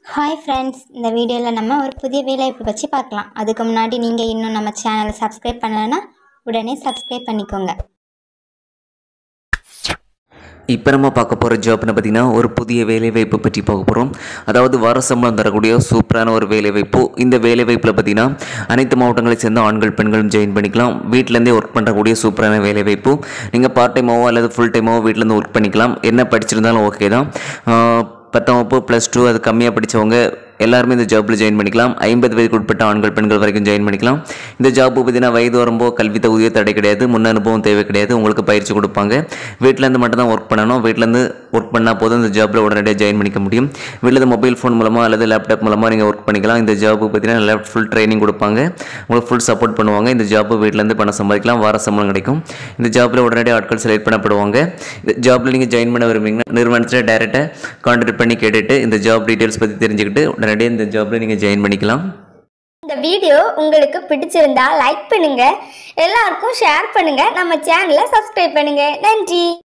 hi friends இந்த வீடியோவில் நம்ம ஒரு புதிய வேலைவாய்ப்பு பற்றி பார்க்கலாம் அதுக்கு முன்னாடி நீங்கள் இன்னும் நம்ம சேனலை சப்ஸ்கிரைப் பண்ணலைன்னா உடனே சப்ஸ்கிரைப் பண்ணிக்கோங்க இப்போ நம்ம பார்க்க போகிற ஜாப்னு பார்த்தீங்கன்னா ஒரு புதிய வேலைவாய்ப்பு பற்றி பார்க்க போகிறோம் அதாவது வார சம்பளம் தரக்கூடிய சூப்பரான ஒரு வேலைவாய்ப்பு இந்த வேலைவாய்ப்பில் பார்த்தீங்கன்னா அனைத்து மாவட்டங்களை சேர்ந்த ஆண்கள் பெண்களும் ஜாயின் பண்ணிக்கலாம் வீட்டிலேருந்தே ஒர்க் பண்ணுறக்கூடிய சூப்பரான வேலைவாய்ப்பு நீங்கள் பார்ட் டைமாவோ அல்லது ஃபுல் டைமாவோ வீட்டிலேருந்து ஒர்க் பண்ணிக்கலாம் என்ன படிச்சிருந்தாலும் ஓகே தான் ஆஹ் பத்தாம் வகுப்பு ப்ளஸ் டூ அது கம்மியாக படித்தவங்க எல்லாருமே இந்த ஜாப்பில் ஜாயின் பண்ணிக்கலாம் ஐம்பது வயதுக்கு உட்பட்ட ஆண்கள் பெண்கள் வரைக்கும் ஜாயின் பண்ணிக்கலாம் இந்த ஜாப் பார்த்தீங்கன்னா வயது வரம்போ கல்வி தகுதியோ தடை கிடையாது முன் அனுபவம் தேவை கிடையாது உங்களுக்கு பயிற்சி கொடுப்பாங்க வீட்டிலேருந்து மட்டும் தான் ஒர்க் பண்ணணும் வீட்டிலேருந்து ஒர்க் பண்ணால் போதும் இந்த ஜாப்பில் உடனடியாக ஜாயின் பண்ணிக்க முடியும் வீட்டில் மொபைல் ஃபோன் மூலமாக அல்லது லேப்டாப் மூலமாக நீங்கள் ஒர்க் பண்ணிக்கலாம் இந்த ஜாப்பு பார்த்தீங்கன்னா நல்லா ஃபுல் ட்ரைனிங் கொடுப்பாங்க உங்களுக்கு ஃபுல் சப்போர்ட் பண்ணுவாங்க இந்த ஜாப்பு வீட்டிலேருந்து பணம் சம்பாதிக்கலாம் வார சம்பளம் கிடைக்கும் இந்த ஜாப்பில் உடனடியாக ஆட்கள் செலக்ட் பண்ணப்படுவாங்க இந்த ஜாப்பில் நீங்கள் ஜாயின் பண்ண விரும்புறீங்கன்னா நிறுவனத்தில் டேரெக்டாக கான்டாக்ட் பண்ணி கேட்டுட்டு இந்த ஜாப் டீட்டெயில்ஸ் பற்றி தெரிஞ்சுக்கிட்டு உடனடியாக இந்த ஜாப்பில் நீங்கள் ஜாயின் பண்ணிக்கலாம் இந்த வீடியோ உங்களுக்கு பிடிச்சிருந்தா லைக் பண்ணுங்க எல்லாருக்கும் ஷேர் பண்ணுங்க நம்ம சேனலை சப்ஸ்கிரைப் பண்ணுங்க நன்றி